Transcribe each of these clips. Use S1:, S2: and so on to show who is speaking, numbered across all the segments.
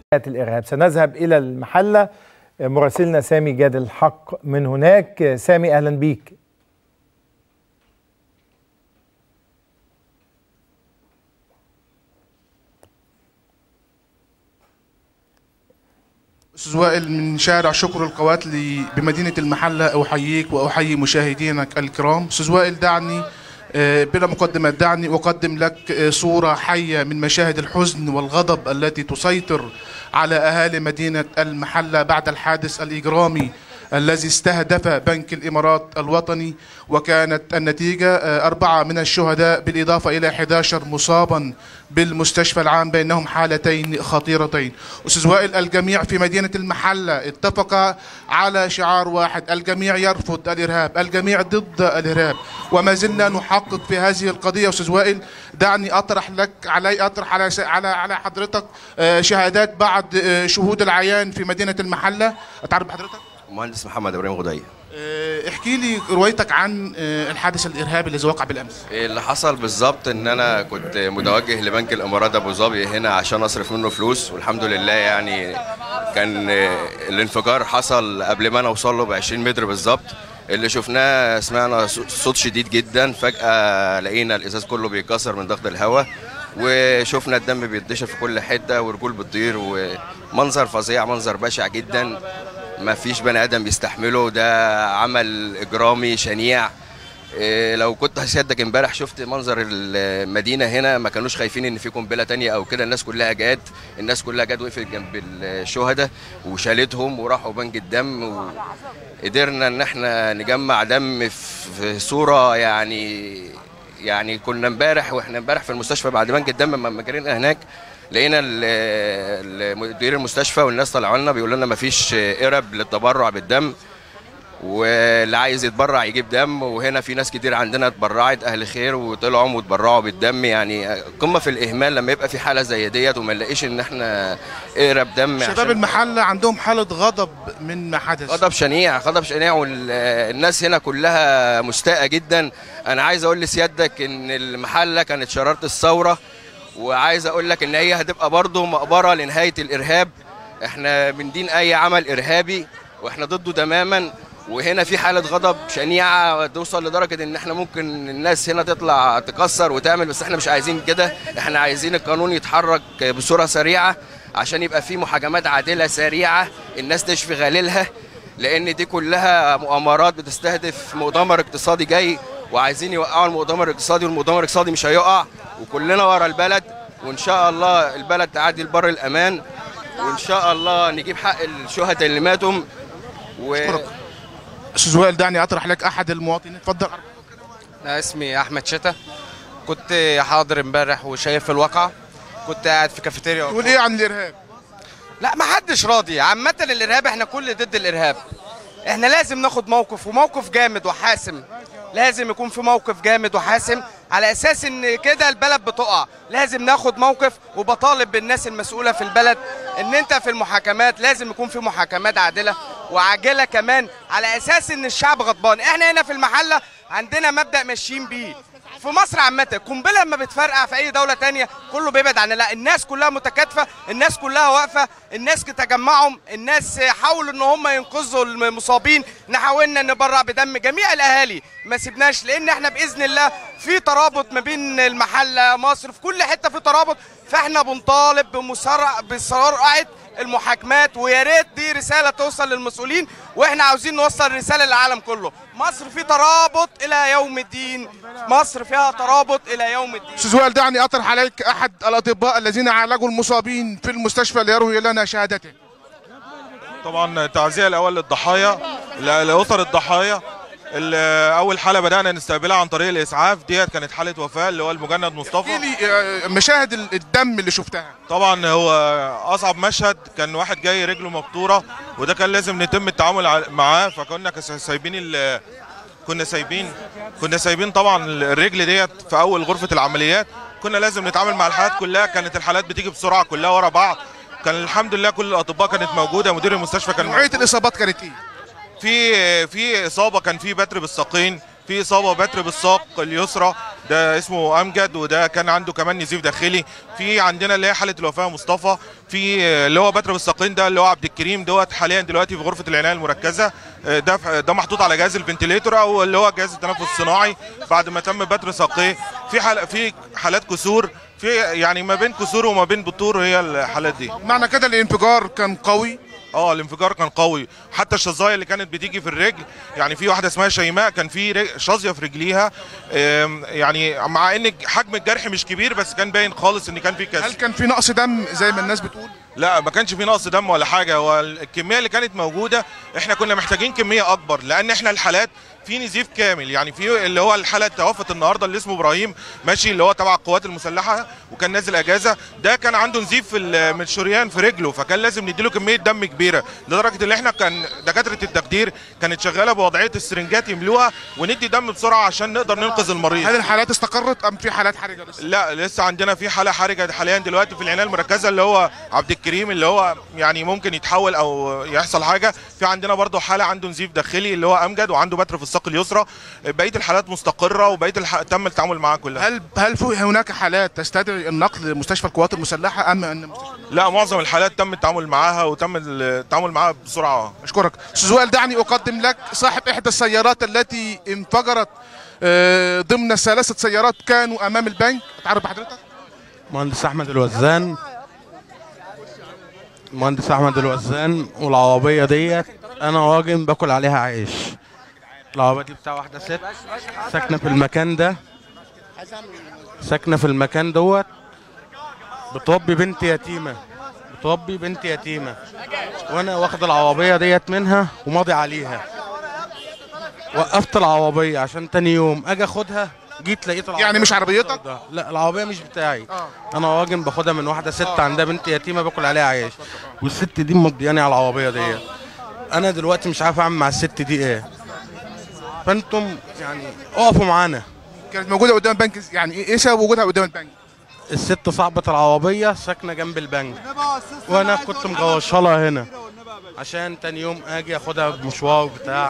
S1: الإرهاب سنذهب إلى المحلة مراسلنا سامي جاد الحق من هناك سامي أهلا بيك
S2: استاذ وائل من شارع شكر القواتلي بمدينه المحله احييك واحيي مشاهدينك الكرام استاذ وائل دعني آه، بلا مقدمات دعني اقدم لك آه، صوره حيه من مشاهد الحزن والغضب التي تسيطر على اهالي مدينه المحله بعد الحادث الاجرامي الذي استهدف بنك الامارات الوطني وكانت النتيجه آه، اربعه من الشهداء بالاضافه الى 11 مصابا بالمستشفى العام بينهم حالتين خطيرتين استاذ وائل الجميع في مدينه المحله اتفق على شعار واحد الجميع يرفض الارهاب الجميع ضد الارهاب وما زلنا نحقق في هذه القضيه استاذ وائل دعني اطرح لك علي اطرح على س- على على حضرتك آه، شهادات بعض آه، شهود العيان في مدينه المحله اتعرف بحضرتك
S3: مهندس محمد ابراهيم غدية
S2: آه، احكي لي روايتك عن آه، الحادث الارهابي الذي وقع بالامس
S3: اللي حصل بالظبط ان انا كنت متوجه لبنك الامارات ابو ظبي هنا عشان اصرف منه فلوس والحمد لله يعني كان الانفجار حصل قبل ما انا اوصل له ب 20 متر بالظبط اللي شفناه سمعنا صوت شديد جدا فجأة لقينا الازاز كله بيتكسر من ضغط الهواء وشفنا الدم بيتدشر في كل حتة ورجول بتطير ومنظر فظيع منظر بشع جدا ما فيش بني ادم بيستحمله ده عمل اجرامي شنيع إيه، لو كنت هسيادك امبارح شفت منظر المدينه هنا ما كانوش خايفين ان في قنبله تانية او كده الناس كلها جات الناس كلها جات وقفت جنب الشهداء وشالتهم وراحوا بنك الدم وقدرنا ان احنا نجمع دم في صوره يعني يعني كنا امبارح واحنا امبارح في المستشفى بعد بنك الدم لما جرينا هناك لقينا ال- ال- مدير المستشفى والناس طلعوا لنا بيقولوا لنا مفيش قرب للتبرع بالدم واللي عايز يتبرع يجيب دم وهنا في ناس كتير عندنا اتبرعت اهل خير وطلعوا واتبرعوا بالدم يعني قمه في الاهمال لما يبقى في حاله زي ديت وما نلاقيش ان احنا اقرب دم
S2: شباب
S3: عشان-
S2: المحله عندهم حاله غضب من ما حدث
S3: غضب شنيع غضب شنيع والناس هنا كلها مستاءة جدا انا عايز اقول لسيادتك ان المحلة كانت شرارة الثورة وعايز اقول لك ان هي هتبقى برضه مقبرة لنهاية الارهاب احنا بندين اي عمل ارهابي واحنا ضده تماما وهنا في حالة غضب شنيعة توصل لدرجة ان احنا ممكن الناس هنا تطلع تكسر وتعمل بس احنا مش عايزين كده احنا عايزين القانون يتحرك بصورة سريعة عشان يبقى في محاكمات عادلة سريعة الناس تشفي غليلها لان دي كلها مؤامرات بتستهدف مؤتمر اقتصادي جاي وعايزين يوقعوا المؤتمر الاقتصادي والمؤتمر الاقتصادي مش هيقع وكلنا ورا البلد وان شاء الله البلد تعدي لبر الامان وان شاء الله نجيب حق الشهداء اللي ماتوا و...
S2: استاذ وائل دعني اطرح لك احد المواطنين اتفضل
S4: أنا اسمي احمد شتا كنت حاضر امبارح وشايف الواقعة كنت قاعد في كافيتيريا
S2: تقول ايه عن الارهاب
S4: لا ما حدش راضي عامة الارهاب احنا كل ضد الارهاب احنا لازم ناخد موقف وموقف جامد وحاسم لازم يكون في موقف جامد وحاسم على اساس ان كده البلد بتقع لازم ناخد موقف وبطالب بالناس المسؤولة في البلد ان انت في المحاكمات لازم يكون في محاكمات عادلة وعاجلة كمان على اساس ان الشعب غضبان احنا هنا في المحلة عندنا مبدأ ماشيين بيه في مصر عامة القنبلة لما بتفرقع في أي دولة تانية كله بيبعد عن لا الناس كلها متكاتفة الناس كلها واقفة الناس تجمعهم الناس حاولوا إن هم ينقذوا المصابين نحاولنا نبرع بدم جميع الأهالي ما سيبناش لأن إحنا بإذن الله في ترابط ما بين المحلة مصر في كل حتة في ترابط فإحنا بنطالب بمسارعة بسرعة المحاكمات ويا ريت دي رساله توصل للمسؤولين واحنا عاوزين نوصل رساله للعالم كله مصر في ترابط الى يوم الدين مصر فيها ترابط الى يوم الدين
S2: استاذ وائل دعني اطرح عليك احد الاطباء الذين عالجوا المصابين في المستشفى ليروي لنا شهادته
S5: طبعا تعزيه الاول للضحايا ل- لاسر الضحايا ال- اول حاله بدانا نستقبلها عن طريق الاسعاف ديت كانت حاله وفاه اللي هو المجند
S2: احكي
S5: مصطفى
S2: لي آه، مشاهد ال- الدم اللي شفتها
S5: طبعا هو اصعب مشهد كان واحد جاي رجله مبتوره وده كان لازم نتم التعامل ع- معاه فكنا كس- سايبين ال- كنا سايبين كنا سايبين طبعا الرجل ديت في اول غرفه العمليات كنا لازم نتعامل مع الحالات كلها كانت الحالات بتيجي بسرعه كلها ورا بعض كان الحمد لله كل الاطباء كانت موجوده مدير المستشفى كان
S2: نوعيه
S5: موجود.
S2: الاصابات كانت ايه
S5: في في اصابه كان في بتر بالساقين في اصابه بتر بالساق اليسرى ده اسمه امجد وده كان عنده كمان نزيف داخلي في عندنا اللي هي حاله الوفاه مصطفى في آه، اللي هو بتر بالساقين ده اللي هو عبد الكريم دوت حاليا دلوقتي في غرفه العنايه المركزه آه، ده في- ده محطوط على جهاز الفنتليتور او اللي هو جهاز التنفس الصناعي بعد ما تم بتر ساقيه في حال في حالات كسور في يعني ما بين كسور وما بين بطور هي الحالات دي
S2: معنى كده الانفجار كان قوي
S5: اه الانفجار كان قوي حتى الشظايا اللي كانت بتيجي في الرجل يعني في واحده اسمها شيماء كان في رج- شظيه في رجليها آم، يعني مع ان حجم الجرح مش كبير بس كان باين خالص ان كان في
S2: هل
S5: كسر
S2: كان في نقص دم زي ما الناس بتقول
S5: لا ما كانش في نقص دم ولا حاجه هو الكميه اللي كانت موجوده احنا كنا محتاجين كميه اكبر لان احنا الحالات في نزيف كامل يعني في اللي هو الحاله توفت النهارده اللي اسمه ابراهيم ماشي اللي هو تبع القوات المسلحه وكان نازل اجازه ده كان عنده نزيف في ال- من الشريان في رجله فكان لازم نديله كميه دم كبيره لدرجه ان احنا كان دكاتره التخدير كانت شغاله بوضعيه السرنجات يملوها وندي دم بسرعه عشان نقدر ننقذ المريض
S2: هل الحالات استقرت ام في حالات حرجه لسه
S5: لا لسه عندنا في حاله حرجه حاليا دلوقتي في العنايه المركزه اللي هو عبد الكريم اللي هو يعني ممكن يتحول او يحصل حاجه في عندنا برضو حاله عنده نزيف داخلي اللي هو امجد وعنده بتر في الساق اليسرى بقيه الحالات مستقره وبقيه الح... تم التعامل معاها كلها
S2: هل هل في هناك حالات تستدعي النقل لمستشفى القوات المسلحه ام ان
S5: لا معظم الحالات تم التعامل معاها وتم التعامل معاها بسرعه
S2: اشكرك استاذ وائل دعني اقدم لك صاحب احدى السيارات التي انفجرت آه، ضمن ثلاثه سيارات كانوا امام البنك اتعرف بحضرتك
S6: مهندس احمد الوزان مهندس احمد الوزان والعربيه ديت انا راجل باكل عليها عيش العربيه دي بتاع واحده ست ساكنه في المكان ده ساكنه في المكان دوت بتربي بنت يتيمه بتربي بنت يتيمه وانا واخد العربيه ديت منها وماضي عليها وقفت العربيه عشان تاني يوم اجي اخدها جيت لقيت العربيه
S2: يعني مش عربيتك
S6: ده. لا العربيه مش بتاعي انا راجل باخدها من واحده ست عندها بنت يتيمه باكل عليها عيش والست دي مضياني على العربيه ديت انا دلوقتي مش عارف اعمل مع الست دي ايه فانتم يعني اقفوا معانا
S2: كانت موجوده قدام البنك يعني ايه إيه سبب وجودها قدام البنك
S6: الست صاحبة العربية ساكنة جنب البنك وانا كنت مغوشها لها هنا عشان تاني يوم اجي اخدها بمشوار بتاع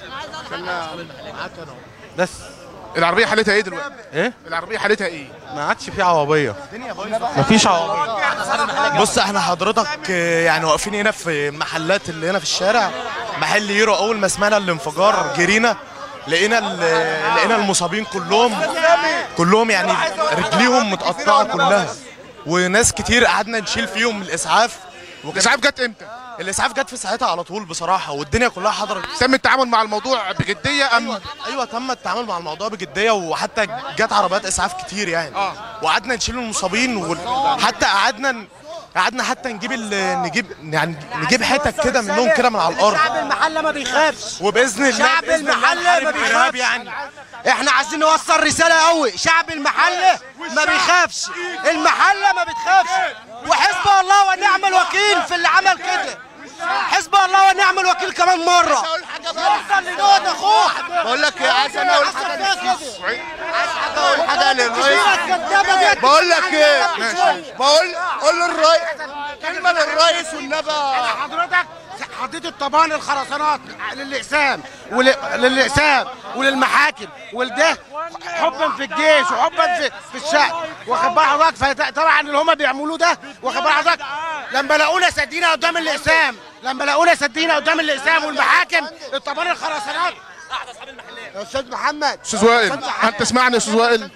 S6: بس
S2: العربيه حالتها ايه دلوقتي
S6: ايه
S2: العربيه حالتها ايه
S6: ما عادش في عربية مفيش عربية
S7: بص احنا حضرتك آه، يعني واقفين هنا في المحلات اللي هنا في الشارع محل يورو اول ما سمعنا الانفجار جرينا لقينا ال- لقينا المصابين كلهم كلهم يعني رجليهم متقطعه كلها وناس كتير قعدنا نشيل فيهم الاسعاف وكان-
S2: الاسعاف جت امتى
S7: الاسعاف جت في ساعتها على طول بصراحه والدنيا كلها حضرت
S2: تم التعامل مع الموضوع بجديه ام
S7: ايوه ايوه تم التعامل مع الموضوع بجديه وحتى جت عربيات اسعاف كتير يعني
S2: آه.
S7: وقعدنا نشيل المصابين وحتى قعدنا ن- قعدنا حتى نجيب ال- نجيب يعني نجيب حتت كده منهم كده من على الارض
S8: شعب المحله ما بيخافش
S7: وباذن الله
S8: شعب
S7: بإذن الله
S8: المحله
S7: نحارب
S8: ما
S7: الإرهاب
S8: بيخافش
S7: يعني
S8: احنا عايزين نوصل رساله قوي شعب المحله ما بيخافش المحله ما بتخافش وحسب الله ونعم الوكيل في اللي عمل كده حسب الله ونعم الوكيل كمان مره يوصل لنقط اخوه
S9: بقول لك ايه عايز انا اقول حاجه للسيسي عايز اقول حاجه للرئيس
S8: الكدابه دي
S9: بقول لك ايه بقول قول للرئيس كلمه للرئيس والنبي
S8: حضرتك حطيت الطبان الخرسانات للاقسام ول- للاقسام وللمحاكم والده حبا في الجيش وحبا في في الشعب واخد بال حضرتك فت- طبعا اللي هم بيعملوه ده واخد بال حضرتك لما لاقونا سدينا قدام الاقسام لما لاقونا سدينا قدام الاقسام والمحاكم الطبان الخرسانات يا استاذ محمد
S2: استاذ وائل هل تسمعني يا استاذ وائل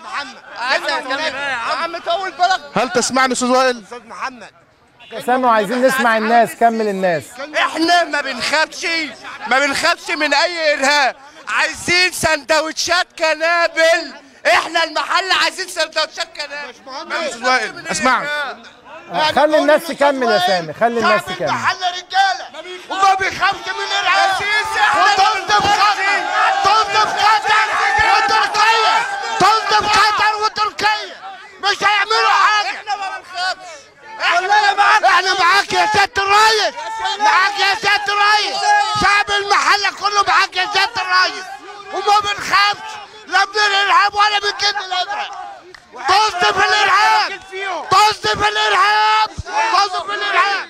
S9: يا عم طول بالك
S2: هل تسمعني يا استاذ وائل
S8: استاذ محمد
S1: استنوا عايزين نسمع الناس كمل الناس
S9: احنا ما بنخافش ما بنخافش من اي ارهاب عايزين سندوتشات كنابل احنا المحل عايزين سندوتشات كنابل
S2: يا استاذ وائل اسمعني
S1: خلي الناس تكمل يا سامي خلي الناس
S9: شعب
S1: تكمل
S9: المحل رجاله وما بيخافش من ارهاب وطلت بخطر طلت بخطر وتركيا طلت بخطر وتركيا مش هيعملوا حاجه احنا ما بنخافش احنا احنا معاك يا سياده الريس معاك يا سياده الريس شعب المحله كله معاك يا سياده الريس وما بنخافش لا من الارهاب ولا من كده الازرق طز في الارهاب طز في الارهاب طز في الارهاب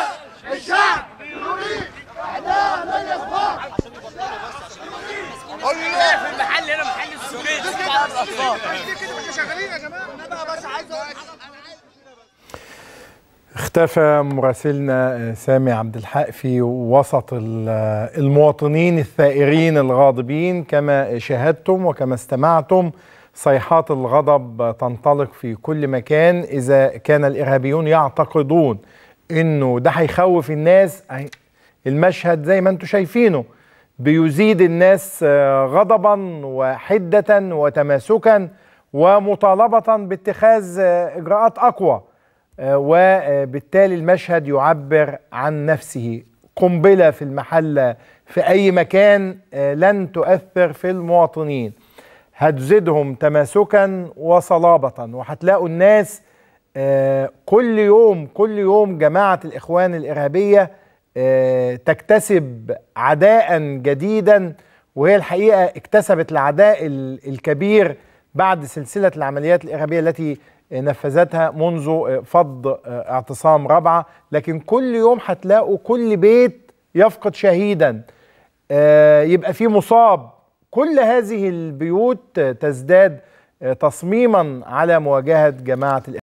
S9: الشعب يريد اعدام الاخوان
S1: اختفى مراسلنا سامي عبد الحق في وسط ال- المواطنين الثائرين الغاضبين كما شاهدتم وكما استمعتم صيحات الغضب تنطلق في كل مكان اذا كان الارهابيون يعتقدون انه ده هيخوف الناس أهي المشهد زي ما انتم شايفينه بيزيد الناس آه، غضبا وحده وتماسكا ومطالبه باتخاذ آه، اجراءات اقوى آه، وبالتالي المشهد يعبر عن نفسه قنبله في المحله في اي مكان آه، لن تؤثر في المواطنين هتزيدهم تماسكا وصلابه وهتلاقوا الناس آه، كل يوم كل يوم جماعه الاخوان الارهابيه آه، تكتسب عداء جديدا وهي الحقيقه اكتسبت العداء ال- الكبير بعد سلسله العمليات الارهابيه التي نفذتها منذ فض اعتصام رابعه لكن كل يوم هتلاقوا كل بيت يفقد شهيدا آه، يبقى في مصاب كل هذه البيوت تزداد تصميما على مواجهه جماعه الإخوان